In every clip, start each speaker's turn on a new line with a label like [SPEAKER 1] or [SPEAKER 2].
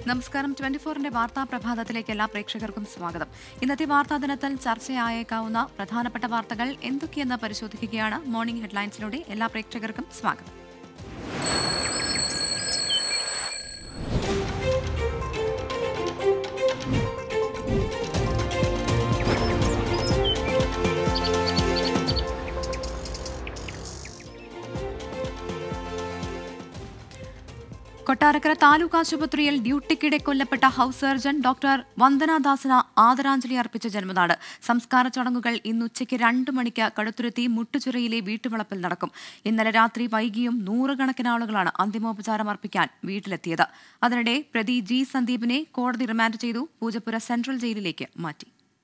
[SPEAKER 1] നമസ്കാരം ട്വന്റി ഫോറിന്റെ വാർത്താ പ്രഭാതത്തിലേക്ക് എല്ലാ പ്രേക്ഷകർക്കും സ്വാഗതം ഇന്നത്തെ വാർത്താ ദിനത്തിൽ ചർച്ചയായേക്കാവുന്ന പ്രധാനപ്പെട്ട വാർത്തകൾ എന്തൊക്കെയെന്ന് പരിശോധിക്കുകയാണ് മോർണിംഗ് ഹെഡ്ലൈൻസിലൂടെ എല്ലാ പ്രേക്ഷകർക്കും സ്വാഗതം കൊട്ടാരക്കര താലൂക്ക് ആശുപത്രിയിൽ ഡ്യൂട്ടിക്കിടെ കൊല്ലപ്പെട്ട ഹൌസ് സർജൻ ഡോക്ടർ വന്ദനാദാസിന് ആദരാഞ്ജലി അർപ്പിച്ച ജന്മനാട് സംസ്കാര ചടങ്ങുകൾ ഇന്ന് ഉച്ചയ്ക്ക് രണ്ട് മണിക്ക് കടുത്തുരുത്തി മുട്ടുചിറയിലെ വീട്ടുവളപ്പിൽ നടക്കും ഇന്നലെ രാത്രി വൈകിയും നൂറുകണക്കിന് ആളുകളാണ് അന്തിമോപചാരം അർപ്പിക്കാൻ വീട്ടിലെത്തിയത് അതിനിടെ പ്രതി ജി സന്ദീപിനെ കോടതി റിമാൻഡ് ചെയ്തു പൂജപ്പുര സെൻട്രൽ ജയിലിലേക്ക് മാറ്റി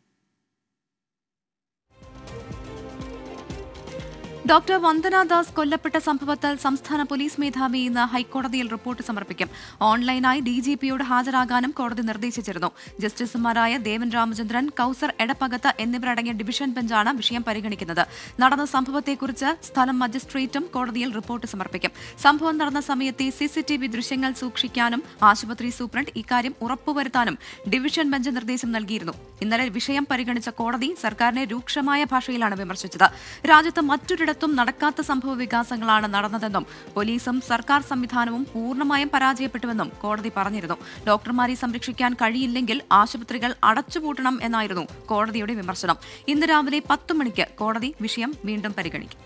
[SPEAKER 1] ഡോക്ടർ വന്ദനാദാസ് കൊല്ലപ്പെട്ട സംഭവത്തിൽ സംസ്ഥാന പോലീസ് മേധാവി ഇന്ന് ഹൈക്കോടതിയിൽ റിപ്പോർട്ട് സമർപ്പിക്കും ഓൺലൈനായി ഡിജിപിയോട് ഹാജരാകാനും കോടതി നിർദ്ദേശിച്ചിരുന്നു ജസ്റ്റിസുമാരായ ദേവൻ രാമചന്ദ്രൻ കൌസർ എടപ്പകത്ത് എന്നിവരടങ്ങിയ ഡിവിഷൻ ബെഞ്ചാണ് വിഷയം പരിഗണിക്കുന്നത് നടന്ന സംഭവത്തെക്കുറിച്ച് സ്ഥലം മജിസ്ട്രേറ്റും കോടതിയിൽ റിപ്പോർട്ട് സമർപ്പിക്കും സംഭവം നടന്ന സമയത്തെ സിസിടിവി ദൃശ്യങ്ങൾ സൂക്ഷിക്കാനും ആശുപത്രി സൂപ്രണ്ട് ഇക്കാര്യം ഉറപ്പുവരുത്താനും ഡിവിഷൻ ബെഞ്ച് നിർദ്ദേശം നൽകിയിരുന്നു ഇന്നലെ വിഷയം പരിഗണിച്ച കോടതി സർക്കാരിനെ രൂക്ഷമായ ഭാഷയിലാണ് വിമർശിച്ചത് രാജ്യത്ത് മറ്റൊരിടത്തും നടക്കാത്ത സംഭവ വികാസങ്ങളാണ് നടന്നതെന്നും പോലീസും സർക്കാർ സംവിധാനവും പൂർണ്ണമായും പരാജയപ്പെട്ടുവെന്നും കോടതി പറഞ്ഞിരുന്നു ഡോക്ടർമാരെ സംരക്ഷിക്കാൻ കഴിയില്ലെങ്കിൽ ആശുപത്രികൾ അടച്ചുപൂട്ടണം എന്നായിരുന്നു കോടതിയുടെ വിമർശനം ഇന്ന് രാവിലെ പത്ത് മണിക്ക് കോടതി വിഷയം വീണ്ടും പരിഗണിക്കും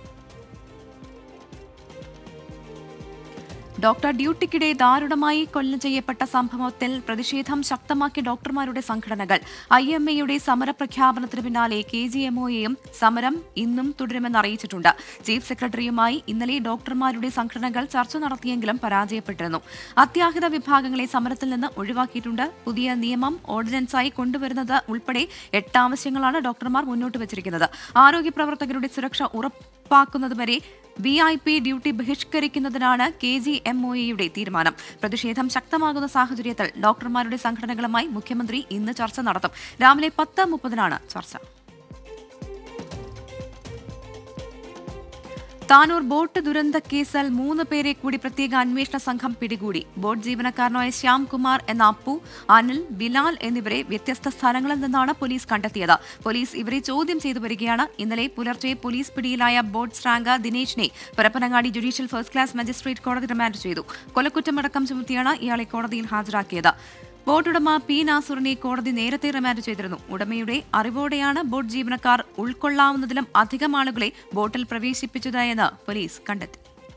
[SPEAKER 1] ഡോക്ടർ ഡ്യൂട്ടിക്കിടെ ദാരുണമായി കൊല്ലം ചെയ്യപ്പെട്ട സംഭവത്തിൽ പ്രതിഷേധം ശക്തമാക്കിയ ഡോക്ടർമാരുടെ സംഘടനകൾ ഐ എം എയുടെ സമരപ്രഖ്യാപനത്തിന് പിന്നാലെ കെ ജി എം ഒയെയും സമരം ഇന്നും തുടരുമെന്ന് അറിയിച്ചിട്ടുണ്ട് ചീഫ് സെക്രട്ടറിയുമായി ഇന്നലെ ഡോക്ടർമാരുടെ സംഘടനകൾ ചർച്ച നടത്തിയെങ്കിലും പരാജയപ്പെട്ടിരുന്നു അത്യാഹിത വിഭാഗങ്ങളെ സമരത്തിൽ നിന്ന് ഒഴിവാക്കിയിട്ടുണ്ട് പുതിയ നിയമം ഓർഡിനൻസായി കൊണ്ടുവരുന്നത് ഉൾപ്പെടെ എട്ട് ആവശ്യങ്ങളാണ് ഡോക്ടർമാർ മുന്നോട്ട് വച്ചിരിക്കുന്നത് ആരോഗ്യ പ്രവർത്തകരുടെ സുരക്ഷ ഉറപ്പാക്കുന്നതുവരെ വി ഐ പി ഡ്യൂട്ടി ബഹിഷ്കരിക്കുന്നതിനാണ് കെ ജി എം ഒ എയുടെ തീരുമാനം പ്രതിഷേധം ശക്തമാകുന്ന സാഹചര്യത്തിൽ ഡോക്ടർമാരുടെ സംഘടനകളുമായി മുഖ്യമന്ത്രി ഇന്ന് ചർച്ച നടത്തും രാവിലെ പത്ത് മുപ്പതിനാണ് ചർച്ച താനൂർ ബോട്ട് ദുരന്ത കേസിൽ മൂന്ന് പേരെ കൂടി പ്രത്യേക അന്വേഷണ സംഘം പിടികൂടി ബോട്ട് ജീവനക്കാരനായ ശ്യാംകുമാർ എന്ന അപ്പു അനിൽ ബിലാൽ എന്നിവരെ വ്യത്യസ്ത സ്ഥലങ്ങളിൽ നിന്നാണ് പോലീസ് കണ്ടെത്തിയത് പോലീസ് ഇവരെ ചോദ്യം ചെയ്തു വരികയാണ് ഇന്നലെ പുലർച്ചെ പോലീസ് പിടിയിലായ ബോട്ട് സ്ട്രാങ്ക ദിനേശിനെ പരപ്പനങ്ങാടി ജുഡീഷ്യൽ ഫസ്റ്റ് ക്ലാസ് മജിസ്ട്രേറ്റ് കോടതി റിമാൻഡ് ചെയ്തു കൊലക്കുറ്റമടക്കം ചുമത്തിയാണ് ഇയാളെ കോടതിയിൽ ഹാജരാക്കിയത് ബോട്ടുടമ പി നാസൂറിനെ കോടതി നേരത്തെ റിമാൻഡ് ചെയ്തിരുന്നു ഉടമയുടെ അറിവോടെയാണ് ബോട്ട് ജീവനക്കാർ ഉൾക്കൊള്ളാവുന്നതിലും അധികം ആളുകളെ ബോട്ടിൽ പ്രവേശിപ്പിച്ചതെന്ന് പോലീസ് കണ്ടെത്തി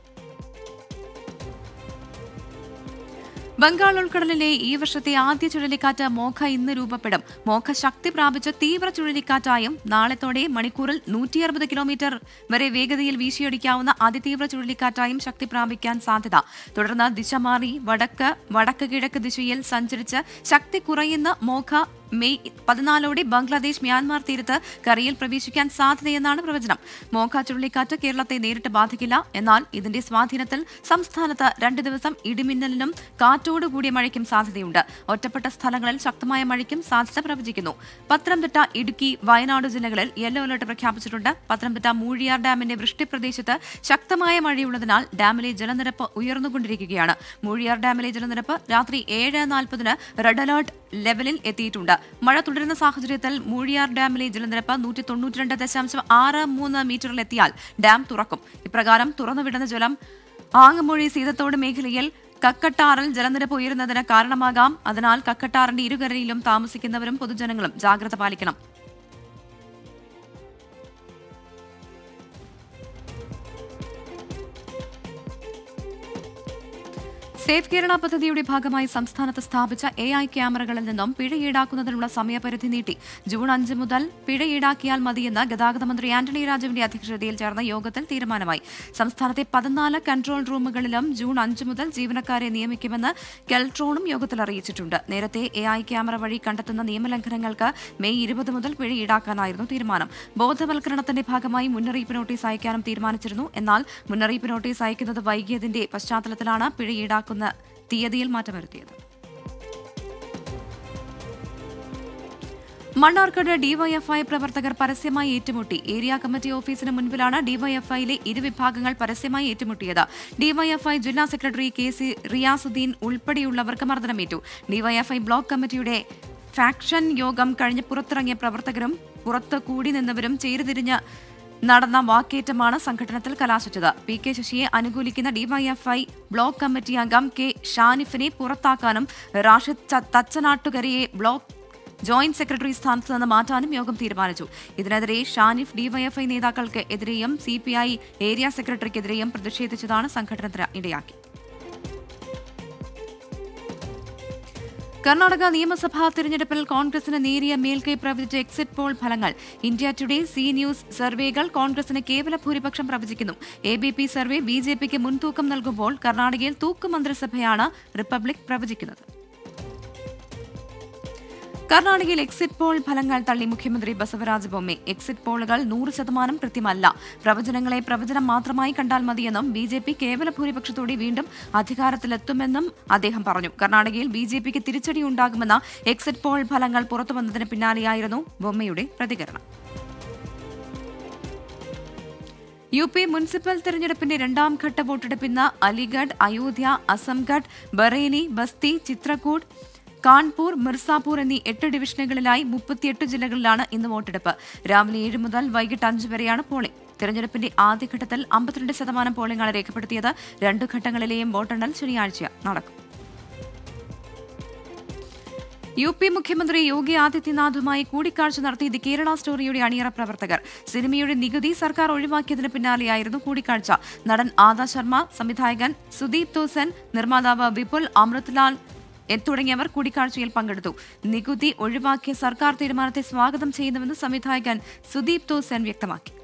[SPEAKER 1] ബംഗാൾ ഉൾക്കടലിലെ ഈ വർഷത്തെ ആദ്യ ചുഴലിക്കാറ്റ് മോഖ ഇന്ന് രൂപപ്പെടും മോഖ ശക്തി പ്രാപിച്ച തീവ്ര ചുഴലിക്കാറ്റായും നാളെത്തോടെ മണിക്കൂറിൽ നൂറ്റി അറുപത് കിലോമീറ്റർ വരെ വേഗതയിൽ വീശിയടിക്കാവുന്ന അതിതീവ്ര ചുഴലിക്കാറ്റായും ശക്തി പ്രാപിക്കാൻ സാധ്യത തുടർന്ന് ദിശ മാറി വടക്ക് വടക്ക് കിഴക്ക് ദിശയിൽ സഞ്ചരിച്ച് ശക്തി കുറയുന്ന മോഖ മെയ് പതിനാലോടെ ബംഗ്ലാദേശ് മ്യാൻമാർ തീരത്ത് കരയിൽ പ്രവേശിക്കാൻ സാധ്യതയെന്നാണ് പ്രവചനം മോഖ ചുഴലിക്കാറ്റ് കേരളത്തെ നേരിട്ട് ബാധിക്കില്ല എന്നാൽ ഇതിന്റെ സ്വാധീനത്തിൽ സംസ്ഥാനത്ത് രണ്ട് ദിവസം ഇടിമിന്നലിനും കാറ്റോട് കൂടിയ മഴയ്ക്കും സാധ്യതയുണ്ട് ഒറ്റപ്പെട്ട സ്ഥലങ്ങളിൽ ശക്തമായ മഴയ്ക്കും സാധ്യത പ്രവചിക്കുന്നു പത്തനംതിട്ട ഇടുക്കി വയനാട് ജില്ലകളിൽ യെല്ലോ അലർട്ട് പ്രഖ്യാപിച്ചിട്ടുണ്ട് പത്തനംതിട്ട മൂഴിയാർ ഡാമിന്റെ വൃഷ്ടിപ്രദേശത്ത് ശക്തമായ മഴയുള്ളതിനാൽ ഡാമിലെ ജലനിരപ്പ് ഉയർന്നുകൊണ്ടിരിക്കുകയാണ് മൂഴിയാർ ഡാമിലെ ജലനിരപ്പ് രാത്രി ഏഴ് നാൽപ്പതിന് റെഡ് അലർട്ട് ലെവലിൽ എത്തിയിട്ടുണ്ട് മഴ തുടരുന്ന സാഹചര്യത്തിൽ മൂഴിയാർ ഡാമിലെ ജലനിരപ്പ് നൂറ്റി തൊണ്ണൂറ്റിരണ്ട് ദശാംശം ആറ് മൂന്ന് മീറ്ററിലെത്തിയാൽ ഡാം തുറക്കും ഇപ്രകാരം തുറന്നുവിടുന്ന ജലം ആങ്ങമൊഴി സീതത്തോട് മേഖലയിൽ കക്കട്ടാറിൽ ജലനിരപ്പ് ഉയരുന്നതിന് കാരണമാകാം അതിനാൽ കക്കട്ടാറിന്റെ ഇരുകരയിലും താമസിക്കുന്നവരും പൊതുജനങ്ങളും ജാഗ്രത പാലിക്കണം സേഫ് കേരള പദ്ധതിയുടെ ഭാഗമായി സംസ്ഥാനത്ത് സ്ഥാപിച്ച എ ഐ ക്യാമറകളിൽ നിന്നും പിഴ ഈടാക്കുന്നതിനുള്ള സമയപരിധി നീട്ടി ജൂൺ അഞ്ച് മുതൽ പിഴ ഈടാക്കിയാൽ മതിയെന്ന് ഗതാഗത മന്ത്രി ആന്റണി രാജുവിന്റെ അധ്യക്ഷതയിൽ ചേർന്ന യോഗത്തിൽ തീരുമാനമായി സംസ്ഥാനത്തെ പതിനാല് കൺട്രോൾ റൂമുകളിലും ജൂൺ അഞ്ച് മുതൽ ജീവനക്കാരെ നിയമിക്കുമെന്ന് കെൽട്രോണും യോഗത്തിൽ അറിയിച്ചിട്ടുണ്ട് നേരത്തെ എ ഐ ക്യാമറ വഴി കണ്ടെത്തുന്ന നിയമലംഘനങ്ങൾക്ക് മെയ് ഇരുപത് മുതൽ പിഴ ഈടാക്കാനായിരുന്നു തീരുമാനം ബോധവൽക്കരണത്തിന്റെ ഭാഗമായി മുന്നറിയിപ്പ് നോട്ടീസ് അയക്കാനും തീരുമാനിച്ചിരുന്നു എന്നാൽ മുന്നറിയിപ്പ് നോട്ടീസ് അയക്കുന്നത് വൈകിയതിന്റെ പശ്ചാത്തലത്തിലാണ് പിഴ ഈടാക്കുന്ന തീയതിയിൽ മാറ്റം വരുത്തിയത് മണ്ണാർക്കാട് ഡിവൈഎഫ്ഐ പ്രവർത്തകർ പരസ്യമായി ഏറ്റുമുട്ടി ഏരിയ കമ്മിറ്റി ഓഫീസിന് മുൻപിലാണ് ഡിവൈഎഫ്ഐയിലെ ഇരുവിഭാഗങ്ങൾ പരസ്യമായി ഏറ്റുമുട്ടിയത് ഡിവൈഎഫ്ഐ ജില്ലാ സെക്രട്ടറി കെ സി റിയാസുദ്ദീൻ ഉൾപ്പെടെയുള്ളവർക്ക് മർദ്ദനമേറ്റു ഡിവൈഎഫ്ഐ ബ്ലോക്ക് കമ്മിറ്റിയുടെ ഫാക്ഷൻ യോഗം കഴിഞ്ഞ് പുറത്തിറങ്ങിയ പ്രവർത്തകരും പുറത്ത് കൂടി നിന്നവരും ചേരിതിരിഞ്ഞ് നടന്ന വാക്കേറ്റമാണ് സംഘടനത്തിൽ കലാശിച്ചത് പി കെ ശശിയെ അനുകൂലിക്കുന്ന ഡിവൈഎഫ്ഐ ബ്ലോക്ക് കമ്മിറ്റി അംഗം കെ ഷാനിഫിനെ പുറത്താക്കാനും റാഷിദ് ച- തച്ചനാട്ടുകരയെ ബ്ലോക്ക് ജോയിന്റ് സെക്രട്ടറി സ്ഥാനത്ത് നിന്ന് മാറ്റാനും യോഗം തീരുമാനിച്ചു ഇതിനെതിരെ ഷാനിഫ് ഡിവൈഎഫ്ഐ നേതാക്കൾക്ക് എതിരെയും സി പി ഐ ഏരിയ സെക്രട്ടറിക്കെതിരെയും പ്രതിഷേധിച്ചതാണ് സംഘടനത്തിന് ഇടയാക്കി കർണാടക നിയമസഭാ തിരഞ്ഞെടുപ്പിൽ കോൺഗ്രസിന് നേരിയ മേൽക്കൈ പ്രവചിച്ച എക്സിറ്റ് പോൾ ഫലങ്ങൾ ഇന്ത്യ ടുഡേ സി ന്യൂസ് സർവേകൾ കോൺഗ്രസിന് കേവല ഭൂരിപക്ഷം പ്രവചിക്കുന്നു A B P survey B J പിക്ക് മുൻതൂക്കം നൽകുമ്പോൾ കർണാടകയിൽ തൂക്കു മന്ത്രിസഭയാണ് റിപ്പബ്ലിക് പ്രവചിക്കുന്നത് കർണാടകയിൽ എക്സിറ്റ് പോൾ ഫലങ്ങൾ തള്ളി മുഖ്യമന്ത്രി ബസവരാജ ബൊമ്മെ എക്സിറ്റ് പോളുകൾ നൂറ് ശതമാനം കൃത്യമല്ല പ്രവചനങ്ങളെ പ്രവചനം മാത്രമായി കണ്ടാൽ മതിയെന്നും ബി ജെ പി കേവല ഭൂരിപക്ഷത്തോടെ വീണ്ടും അധികാരത്തിലെത്തുമെന്നും അദ്ദേഹം പറഞ്ഞു കർണാടകയിൽ ബി ജെ പിക്ക് തിരിച്ചടി ഉണ്ടാകുമെന്ന എക്സിറ്റ് പോൾ ഫലങ്ങൾ പുറത്തുവന്നതിന് പിന്നാലെയായിരുന്നു ബൊമ്മയുടെ പ്രതികരണം യു പി മുനിസിപ്പൽ തെരഞ്ഞെടുപ്പിന്റെ രണ്ടാം ഘട്ട വോട്ടെടുപ്പ് ഇന്ന് അലിഗഡ് അയോധ്യ അസംഗഡ് ബറേലി ബസ്തി ചിത്രകൂട് കാൺപൂർ മിർസാപൂർ എന്നീ എട്ട് ഡിവിഷനുകളിലായി മുപ്പത്തിയെട്ട് ജില്ലകളിലാണ് ഇന്ന് വോട്ടെടുപ്പ് രാവിലെ ഏഴ് മുതൽ വൈകിട്ട് അഞ്ച് വരെയാണ് പോളിംഗ് തെരഞ്ഞെടുപ്പിന്റെ ആദ്യഘട്ടത്തിൽ അമ്പത്തിരണ്ട് ശതമാനം പോളിംഗാണ് രേഖപ്പെടുത്തിയത് രണ്ടു ഘട്ടങ്ങളിലെയും വോട്ടെണ്ണൽ ശനിയാഴ്ച നടക്കും യു പി മുഖ്യമന്ത്രി യോഗി ആദിത്യനാഥുമായി കൂടിക്കാഴ്ച നടത്തി ദി കേരള സ്റ്റോറിയുടെ അണിയറ പ്രവർത്തകർ സിനിമയുടെ നികുതി സർക്കാർ ഒഴിവാക്കിയതിന് പിന്നാലെയായിരുന്നു കൂടിക്കാഴ്ച നടൻ ആദാ ശർമ്മ സംവിധായകൻ സുദീപ് തോസൻ നിർമ്മാതാവ് വിപുൽ അമൃത്ലാൽ എ- തുടങ്ങിയവർ കൂടിക്കാഴ്ചയിൽ പങ്കെടുത്തു നികുതി ഒഴിവാക്കിയ സർക്കാർ തീരുമാനത്തെ സ്വാഗതം ചെയ്യുന്നുവെന്ന് സംവിധായകൻ സുദീപ് തോസൻ വ്യക്തമാക്കി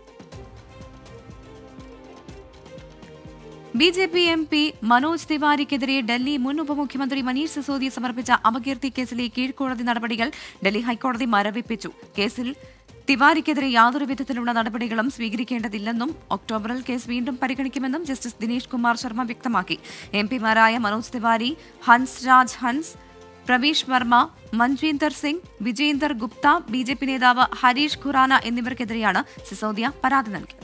[SPEAKER 1] B J P M P Manoj തിവാരിക്കെതിരെ ഡൽഹി മുൻ ഉപമുഖ്യമന്ത്രി മനീഷ് സിസോദിയ സമർപ്പിച്ച അപകീർത്തി കേസിലെ കീഴ്ക്കോടതി നടപടികൾ ഡൽഹി ഹൈക്കോടതി മരവിപ്പിച്ചു കേസിൽ തിവാരിക്കെതിരെ യാതൊരു വിധത്തിലുള്ള നടപടികളും സ്വീകരിക്കേണ്ടതില്ലെന്നും ഒക്ടോബറിൽ കേസ് വീണ്ടും പരിഗണിക്കുമെന്നും ജസ്റ്റിസ് ദിനേശ് കുമാർ ശർമ്മ വ്യക്തമാക്കി എം പിമാരായ Manoj Tiwari Hans Raj Hans Pravesh Verma Manjinder Singh Vijender Gupta B J P നേതാവ് ഹരീഷ് ഖുറാന എന്നിവർക്കെതിരെയാണ് സിസോദിയ പരാതി നൽകിയത്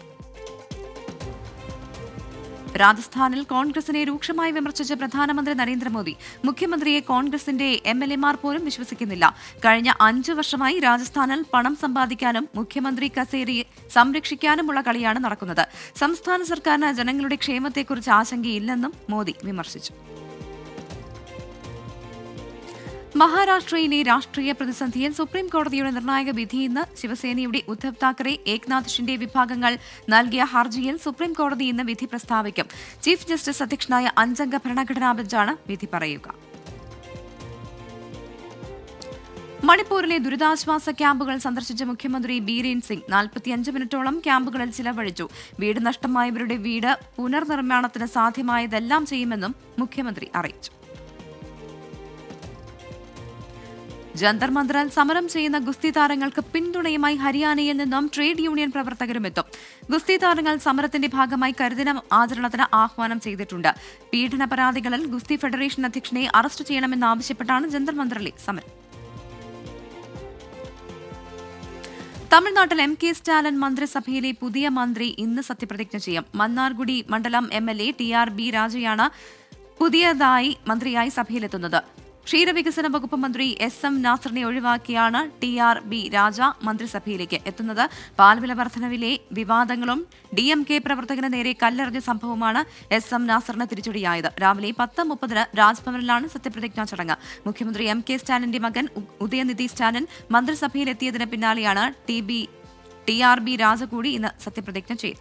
[SPEAKER 1] രാജസ്ഥാനിൽ കോൺഗ്രസിനെ രൂക്ഷമായി വിമർശിച്ച പ്രധാനമന്ത്രി നരേന്ദ്രമോദി മുഖ്യമന്ത്രിയെ കോൺഗ്രസിന്റെ എം എൽ എമാർ പോലും വിശ്വസിക്കുന്നില്ല കഴിഞ്ഞ അഞ്ചു വർഷമായി രാജസ്ഥാനിൽ പണം സമ്പാദിക്കാനും മുഖ്യമന്ത്രി കസേരയെ സംരക്ഷിക്കാനുമുള്ള കളിയാണ് നടക്കുന്നത് സംസ്ഥാന സർക്കാരിന് ജനങ്ങളുടെ ക്ഷേമത്തെക്കുറിച്ച് ആശങ്കയില്ലെന്നും മോദി വിമർശിച്ചു മഹാരാഷ്ട്രയിലെ രാഷ്ട്രീയ പ്രതിസന്ധിയിൽ സുപ്രീം കോടതിയുടെ നിർണായക വിധി ഇന്ന് ശിവസേനയുടെ ഉദ്ധവ് താക്കറെ ഏക്നാഥ് ഷിൻഡെ വിഭാഗങ്ങൾ നൽകിയ ഹർജിയിൽ സുപ്രീം കോടതി ഇന്ന് വിധി പ്രസ്താവിക്കും ചീഫ് ജസ്റ്റിസ് അധ്യക്ഷനായ അഞ്ചംഗ ഭരണഘടനാ ബെഞ്ചാണ് വിധി പറയുക മണിപ്പൂരിലെ ദുരിതാശ്വാസ ക്യാമ്പുകൾ സന്ദർശിച്ച മുഖ്യമന്ത്രി ബീരേൻ സിംഗ് നാൽപ്പത്തിയഞ്ച് മിനിറ്റോളം ക്യാമ്പുകളിൽ ചിലവഴിച്ചു വീട് നഷ്ടമായവരുടെ വീട് പുനർനിർമ്മാണത്തിന് സാധ്യമായതെല്ലാം ചെയ്യുമെന്നും മുഖ്യമന്ത്രി അറിയിച്ചു ജന്തർ മന്ദറിൽ സമരം ചെയ്യുന്ന ഗുസ്തി താരങ്ങൾക്ക് പിന്തുണയുമായി ഹരിയാനയിൽ നിന്നും ട്രേഡ് യൂണിയൻ പ്രവർത്തകരും എത്തും ഗുസ്തി താരങ്ങൾ സമരത്തിന്റെ ഭാഗമായി കരുദിനം ആചരണത്തിന് ആഹ്വാനം ചെയ്തിട്ടുണ്ട് പീഡന പരാതികളിൽ ഗുസ്തി ഫെഡറേഷൻ അധ്യക്ഷനെ അറസ്റ്റ് ചെയ്യണമെന്നാവശ്യപ്പെട്ടാണ് ജന്തർ മന്ദറിലെ സമരം തമിഴ്നാട്ടിൽ എം കെ സ്റ്റാലിൻ മന്ത്രിസഭയിലെ പുതിയ മന്ത്രി ഇന്ന് സത്യപ്രതിജ്ഞ ചെയ്യും മന്നാർഗുഡി മണ്ഡലം M L A T R B രാജയാണ് പുതിയതായി മന്ത്രിയായി സഭയിലെത്തുന്നത് ക്ഷീരവികസന വകുപ്പ് മന്ത്രി എസ് എം നാസറിനെ ഒഴിവാക്കിയാണ് ടി ആർ ബി രാജ മന്ത്രിസഭയിലേക്ക് എത്തുന്നത് പാൽവില വർധനവിലെ വിവാദങ്ങളും ഡി എം കെ പ്രവർത്തകന് നേരെ കല്ലെറിഞ്ഞ സംഭവമാണ് എസ് എം നാസറിന് തിരിച്ചടിയായത് രാവിലെ പത്ത് മുപ്പതിന് രാജ്ഭവനിലാണ് സത്യപ്രതിജ്ഞാ ചടങ്ങ് മുഖ്യമന്ത്രി എം കെ സ്റ്റാലിന്റെ മകൻ ഉ- ഉദയനിധി സ്റ്റാലിൻ മന്ത്രിസഭയിലെത്തിയതിന് പിന്നാലെയാണ് T B T R B Raja കൂടി ഇന്ന് സത്യപ്രതിജ്ഞ ചെയ്തു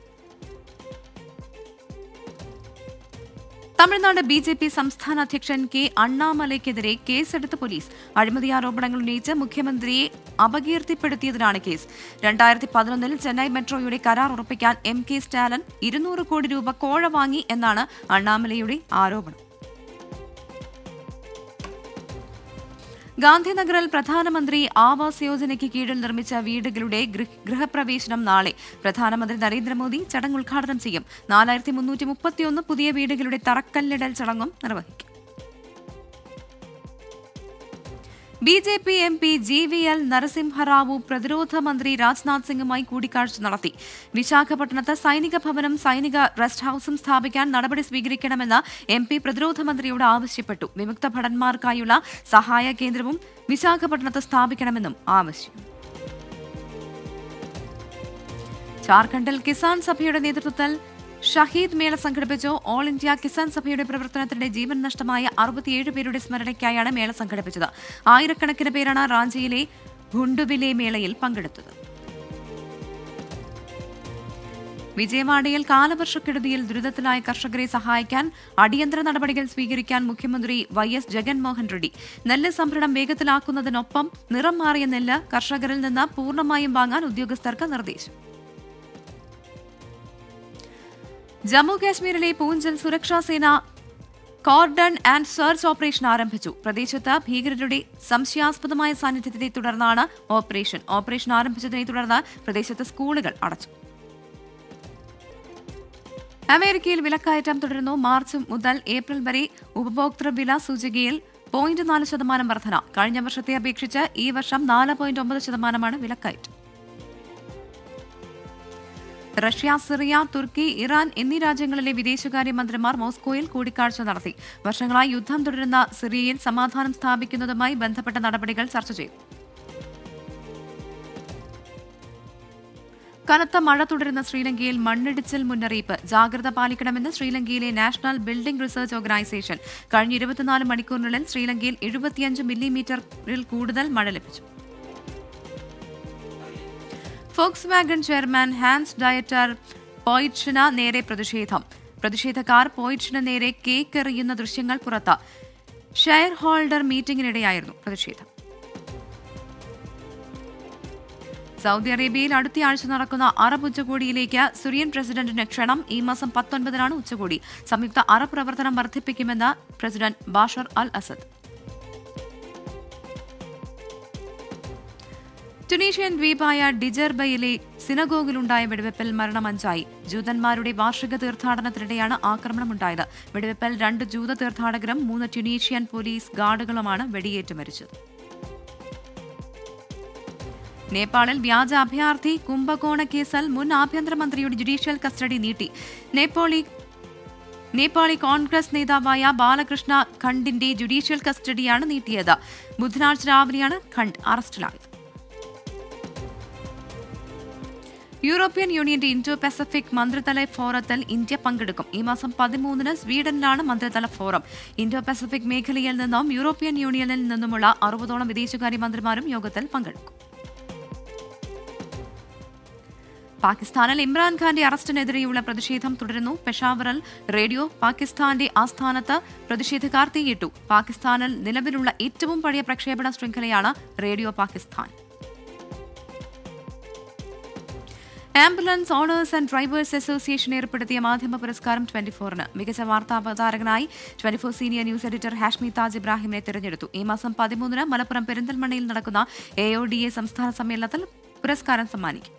[SPEAKER 1] തമിഴ്നാട് ബി ജെ പി സംസ്ഥാന അധ്യക്ഷൻ കെ അണ്ണാമലയ്ക്കെതിരെ കേസെടുത്ത പോലീസ് അഴിമതി ആരോപണങ്ങൾ ഉന്നയിച്ച് മുഖ്യമന്ത്രിയെ അപകീർത്തിപ്പെടുത്തിയതിനാണ് കേസ് രണ്ടായിരത്തി പതിനൊന്നിൽ ചെന്നൈ മെട്രോയുടെ കരാർ ഉറപ്പിക്കാൻ എം കെ സ്റ്റാലിൻ ഇരുന്നൂറ് കോടി രൂപ കോഴ വാങ്ങി എന്നാണ് അണ്ണാമലയുടെ ആരോപണം ഗാന്ധിനഗറിൽ പ്രധാനമന്ത്രി ആവാസ് യോജനയ്ക്ക് കീഴിൽ നിർമ്മിച്ച വീടുകളുടെ ഗൃഹ- ഗൃഹപ്രവേശനം നാളെ പ്രധാനമന്ത്രി നരേന്ദ്രമോദി ചടങ്ങ് ഉദ്ഘാടനം ചെയ്യും നാലായിരത്തി മുന്നൂറ്റി മുപ്പത്തിയൊന്ന് പുതിയ വീടുകളുടെ തറക്കല്ലിടൽ ചടങ്ങും നിർവഹിക്കും B J P M P G V L Narasimha Rao പ്രതിരോധ മന്ത്രി രാജ്നാഥ് സിംഗുമായി കൂടിക്കാഴ്ച നടത്തി വിശാഖപട്ടണത്ത് സൈനിക ഭവനം സൈനിക റെസ്റ്റ് ഹൌസും സ്ഥാപിക്കാൻ നടപടി സ്വീകരിക്കണമെന്ന് എം പി പ്രതിരോധ മന്ത്രിയോട് ആവശ്യപ്പെട്ടു വിമുക്ത ഭടന്മാർക്കായുള്ള സഹായ കേന്ദ്രവും വിശാഖപട്ടണത്ത് സ്ഥാപിക്കണമെന്നും ആവശ്യം ജാർഖണ്ഡിൽ കിസാൻ സഭയുടെ നേതൃത്വത്തിൽ ഷഹീദ് മേള സംഘടിപ്പിച്ചു ഓൾ ഇന്ത്യ കിസാൻ സഭയുടെ പ്രവർത്തനത്തിനിടെ ജീവൻ നഷ്ടമായ അറുപത്തിയേഴ് പേരുടെ സ്മരണയ്ക്കായാണ് മേള സംഘടിപ്പിച്ചത് ആയിരക്കണക്കിന് പേരാണ് റാഞ്ചിയിലെ ഭുണ്ടുവിലെ മേളയിൽ പങ്കെടുത്തത് വിജയവാഡയിൽ കാലവർഷക്കെടുതിയിൽ ദുരിതത്തിലായ കർഷകരെ സഹായിക്കാൻ അടിയന്തര നടപടികൾ സ്വീകരിക്കാൻ മുഖ്യമന്ത്രി വൈ എസ് ജഗൻമോഹൻ റെഡ്ഡി നെല്ല് സംഭരണം വേഗത്തിലാക്കുന്നതിനൊപ്പം നിറം മാറിയ നെല്ല് കർഷകരിൽ നിന്ന് പൂർണ്ണമായും വാങ്ങാൻ ഉദ്യോഗസ്ഥർക്ക് നിർദ്ദേശം ജമ്മു കാശ്മീരിലെ പൂഞ്ചൽ സുരക്ഷാ സേന കോർഡൺ ആൻഡ് സെർച്ച് ഓപ്പറേഷൻ ആരംഭിച്ചു പ്രദേശത്ത് ഭീകരരുടെ സംശയാസ്പദമായ സാന്നിധ്യത്തെ തുടർന്നാണ് ഓപ്പറേഷൻ ഓപ്പറേഷൻ ആരംഭിച്ചതിനെ തുടർന്ന് പ്രദേശത്ത് സ്കൂളുകൾ അടച്ചു അമേരിക്കയിൽ വിലക്കയറ്റം തുടരുന്നു മാർച്ച് മുതൽ ഏപ്രിൽ വരെ ഉപഭോക്തൃ വില സൂചികയിൽ പോയിന്റ് നാല് ശതമാനം വർധന കഴിഞ്ഞ വർഷത്തെ അപേക്ഷിച്ച് ഈ വർഷം നാല് പോയിന്റ് ഒമ്പത് ശതമാനമാണ് വിലക്കയറ്റം റഷ്യ സിറിയ തുർക്കി ഇറാൻ എന്നീ രാജ്യങ്ങളിലെ വിദേശകാര്യമന്ത്രിമാർ മോസ്കോയിൽ കൂടിക്കാഴ്ച നടത്തി വർഷങ്ങളായി യുദ്ധം തുടരുന്ന സിറിയയിൽ സമാധാനം സ്ഥാപിക്കുന്നതുമായി ബന്ധപ്പെട്ട നടപടികൾ ചർച്ച ചെയ്തു കനത്ത മഴ തുടരുന്ന ശ്രീലങ്കയിൽ മണ്ണിടിച്ചിൽ മുന്നറിയിപ്പ് ജാഗ്രത പാലിക്കണമെന്ന് ശ്രീലങ്കയിലെ നാഷണൽ ബിൽഡിംഗ് റിസർച്ച് ഓർഗനൈസേഷൻ കഴിഞ്ഞ ഇരുപത്തിനാല് മണിക്കൂറിനുള്ളിൽ ശ്രീലങ്കയിൽ എഴുപത്തിയഞ്ച് മില്ലിമീറ്ററിൽ കൂടുതൽ മഴ ലഭിച്ചു Volkswagen chairman Hans Dieter പോയിറ്റ്സിന് നേരെ പ്രതിഷേധം പ്രതിഷേധക്കാർ പോയിറ്റ്സിന് നേരെ കേക്ക് എറിയുന്ന ദൃശ്യങ്ങൾ പുറത്ത് ഷെയർ ഹോൾഡർ മീറ്റിംഗിനിടെയായിരുന്നു പ്രതിഷേധം സൗദി അറേബ്യയിൽ അടുത്തയാഴ്ച നടക്കുന്ന അറബ് ഉച്ചകോടിയിലേക്ക് സിറിയൻ പ്രസിഡന്റിന് ക്ഷണം ഈ മാസം പത്തൊൻപതിനാണ് ഉച്ചകോടി സംയുക്ത അറബ് പ്രവർത്തനം വർദ്ധിപ്പിക്കുമെന്ന് president Bashar al Assad Tunisian ദ്വീപായ ഡിജർബയിലെ സിനഗോഗിലുണ്ടായ വെടിവെപ്പിൽ മരണം അഞ്ചായി ജൂതന്മാരുടെ വാർഷിക തീർത്ഥാടനത്തിനിടെയാണ് ആക്രമണമുണ്ടായത് വെടിവെപ്പിൽ രണ്ട് ജൂത തീർത്ഥാടകരും മൂന്ന് ട്യുണീഷ്യൻ പോലീസ് ഗാർഡുകളുമാണ് വെടിയേറ്റ് മരിച്ചത് നേപ്പാളിൽ വ്യാജ അഭയാർത്ഥി കുംഭകോണ കേസിൽ മുൻ ആഭ്യന്തരമന്ത്രിയുടെ ജുഡീഷ്യൽ കസ്റ്റഡി നീട്ടി നേപ്പാളി നേപ്പാളി കോൺഗ്രസ് നേതാവായ ബാലകൃഷ്ണ ഖണ്ഡിന്റെ ജുഡീഷ്യൽ കസ്റ്റഡിയാണ് നീട്ടിയത് ബുധനാഴ്ച രാവിലെയാണ് ഖണ്ഡ് അറസ്റ്റിലായത് യൂറോപ്യൻ യൂണിയന്റെ ഇൻഡോ പസഫിക് മന്ത്രിതല ഫോറത്തിൽ ഇന്ത്യ പങ്കെടുക്കും ഈ മാസം പതിമൂന്നിന് സ്വീഡനിലാണ് മന്ത്രിതല ഫോറം ഇൻഡോ പസഫിക് മേഖലയിൽ നിന്നും യൂറോപ്യൻ യൂണിയനിൽ നിന്നുമുള്ള അറുപതോളം വിദേശകാര്യമന്ത്രിമാരും യോഗത്തിൽ പങ്കെടുക്കും പാകിസ്ഥാനിൽ ഇമ്രാൻഖാന്റെ അറസ്റ്റിനെതിരെയുള്ള പ്രതിഷേധം തുടരുന്നു പെഷാവറിൽ റേഡിയോ പാകിസ്ഥാന്റെ ആസ്ഥാനത്ത് പ്രതിഷേധക്കാർ തീയിട്ടു പാകിസ്ഥാനിൽ നിലവിലുള്ള ഏറ്റവും പഴയ പ്രക്ഷേപണ ശൃംഖലയാണ് radio Pakistan ambulance owners and drivers association ഏർപ്പെടുത്തിയ മാധ്യമ പുരസ്കാരം ട്വന്റി ഫോറിന് മികച്ച വാർത്താ അവതാരകനായി twenty four senior news editor Hashmi Taj ഇബ്രാഹിമിനെ തെരഞ്ഞെടുത്തു ഈ മാസം പതിമൂന്നിന് മലപ്പുറം പെരിന്തൽമണ്ണയിൽ നടക്കുന്ന എ ഒ ഡി എ സംസ്ഥാന സമ്മേളനത്തിൽ പുരസ്കാരം സമ്മാനിക്കും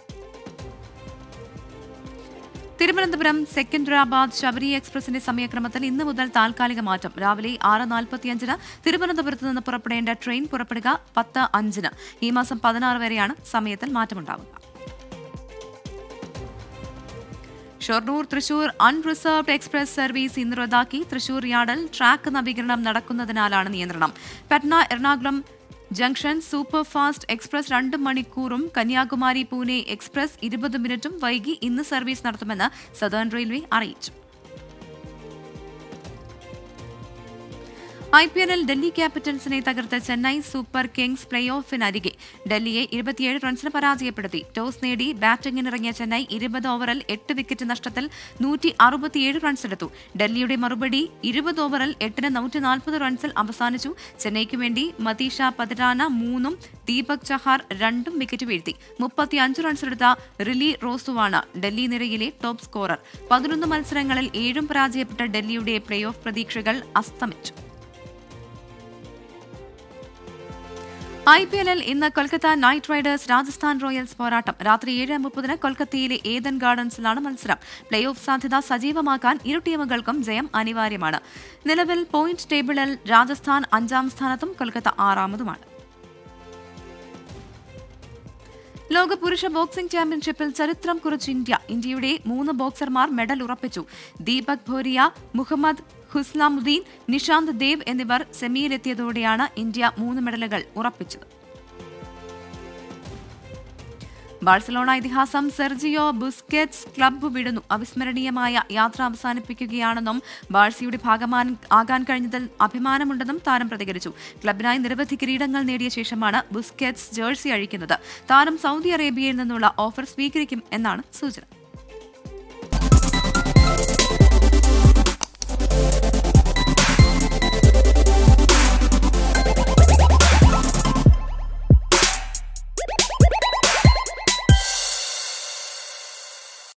[SPEAKER 1] തിരുവനന്തപുരം സെക്കൻഡറാബാദ് ശബരി എക്സ്പ്രസിന്റെ സമയക്രമത്തിൽ ഇന്ന് മുതൽ താൽക്കാലിക മാറ്റം രാവിലെ ആറ് നാൽപ്പത്തിയഞ്ചിന് തിരുവനന്തപുരത്ത് നിന്ന് പുറപ്പെടേണ്ട ട്രെയിൻ പുറപ്പെടുക പത്ത് അഞ്ചിന് ഈ മാസം പതിനാറ് വരെയാണ് സമയത്തിൽ മാറ്റമുണ്ടാവുക Shoranur Thrissur unreserved express service ഇന്ന് റദ്ദാക്കി തൃശൂർ യാർഡിൽ ട്രാക്ക് നവീകരണം നടക്കുന്നതിനാലാണ് നിയന്ത്രണം Patna Ernakulam junction super fast express രണ്ട് മണിക്കൂറും കന്യാകുമാരി പൂനെ എക്സ്പ്രസ് ഇരുപത് മിനിറ്റും വൈകി ഇന്ന് സർവീസ് നടത്തുമെന്ന് സദേൺ റെയിൽവേ അറിയിച്ചു ഐ പി എല്ലിൽ ഡൽഹി ക്യാപിറ്റൽസിനെ തകർത്ത ചെന്നൈ സൂപ്പർ കിങ്സ് പ്ലേ ഓഫിനരികെ ഡൽഹിയെ ഇരുപത്തിയേഴ് റൺസിന് പരാജയപ്പെടുത്തി ടോസ് നേടി ബാറ്റിംഗിനിറങ്ങിയ ചെന്നൈ ഇരുപത് ഓവറിൽ എട്ട് വിക്കറ്റ് നഷ്ടത്തിൽ നൂറ്റി അറുപത്തിയേഴ് റൺസ് എടുത്തു ഡൽഹിയുടെ മറുപടി ഇരുപത് ഓവറിൽ എട്ടിന് നൂറ്റി നാൽപ്പത് റൺസിൽ അവസാനിച്ചു ചെന്നൈയ്ക്ക് വേണ്ടി മതീഷ പതിരാന മൂന്നും ദീപക് ചഹാർ രണ്ടും വിക്കറ്റ് വീഴ്ത്തി മുപ്പത്തിയഞ്ച് റൺസെടുത്ത റിലി റോസുവാണ് ഡൽഹി നിരയിലെ ടോപ്പ് സ്കോറർ പതിനൊന്ന് മത്സരങ്ങളിൽ ഏഴും പരാജയപ്പെട്ട ഡൽഹിയുടെ പ്ലേ ഓഫ് പ്രതീക്ഷകൾ അസ്തമിച്ചു ഐ പി എല്ലിൽ ഇന്ന് Kolkata knight riders Rajasthan royals പോരാട്ടം രാത്രി ഏഴ് മുപ്പതിന് കൊൽക്കത്തയിലെ ഏതൻ ഗാർഡൻസിലാണ് മത്സരം പ്ലേ ഓഫ് സാധ്യത സജീവമാക്കാൻ ഇരു ടീമുകൾക്കും ജയം അനിവാര്യമാണ് നിലവിൽ പോയിന്റ് ടേബിളിൽ രാജസ്ഥാൻ അഞ്ചാം സ്ഥാനത്തും കൊൽക്കത്ത ആറാമതുമാണ് ലോക പുരുഷ ബോക്സിംഗ് ചാമ്പ്യൻഷിപ്പിൽ ചരിത്രം കുറിച്ച് ഇന്ത്യ ഇന്ത്യയുടെ മൂന്ന് ബോക്സർമാർ മെഡൽ ഉറപ്പിച്ചു ദീപക് ഭോരിയ മുഹമ്മദ് ഹുസ്ലാമുദ്ദീൻ നിഷാന്ത് ദേവ് എന്നിവർ സെമിയിലെത്തിയതോടെയാണ് ഇന്ത്യ മൂന്ന് മെഡലുകൾ ഉറപ്പിച്ചത് ബാഴ്സലോണ ഇതിഹാസം സെർജിയോ ബുസ്കെറ്റ്സ് ക്ലബ്ബ് വിടുന്നു അവിസ്മരണീയമായ യാത്ര അവസാനിപ്പിക്കുകയാണെന്നും ബാഴ്സയുടെ ഭാഗമാൻ ആകാൻ കഴിഞ്ഞതിൽ അഭിമാനമുണ്ടെന്നും താരം പ്രതികരിച്ചു ക്ലബിനായി നിരവധി കിരീടങ്ങൾ നേടിയ ശേഷമാണ് ബുസ്കെറ്റ്സ് ജേഴ്സി അഴിക്കുന്നത് താരം സൗദി അറേബ്യയിൽ നിന്നുള്ള ഓഫർ സ്വീകരിക്കും എന്നാണ് സൂചന